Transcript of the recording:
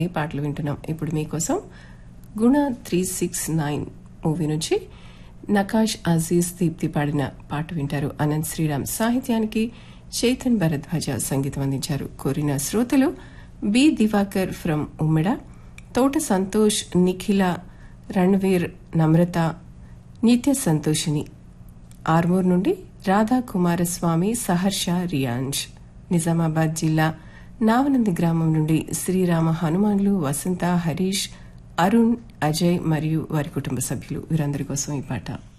ఈ పాటలు వింటున్నాం ఇప్పుడు మీకోసం గుణ త్రీ సిక్స్ నైన్ మూవీ నుంచి నకాష్ అజీజ్ దీప్తి పాడిన పాట వింటారు అనంత్ శ్రీరామ్ సాహిత్యానికి చైతన్ భరద్వాజ సంగీతం అందించారు కోరిన శ్రోతలు బి దివాకర్ ఫ్రమ్ ఉమ్మెడ తోట సంతోష్ నిఖిల రణ్వీర్ నమ్రత నిత్య సంతోషిని ఆర్మూర్ నుండి రాధా కుమారస్వామి సహర్ష రియాంజ్ నిజామాబాద్ జిల్లా నావనంది గ్రామం నుండి శ్రీరామ హనుమాన్లు వసంత హరీష్ అరుణ్ అజయ్ మరియు వారి కుటుంబ సభ్యులు వీరందరి కోసం ఈ పాట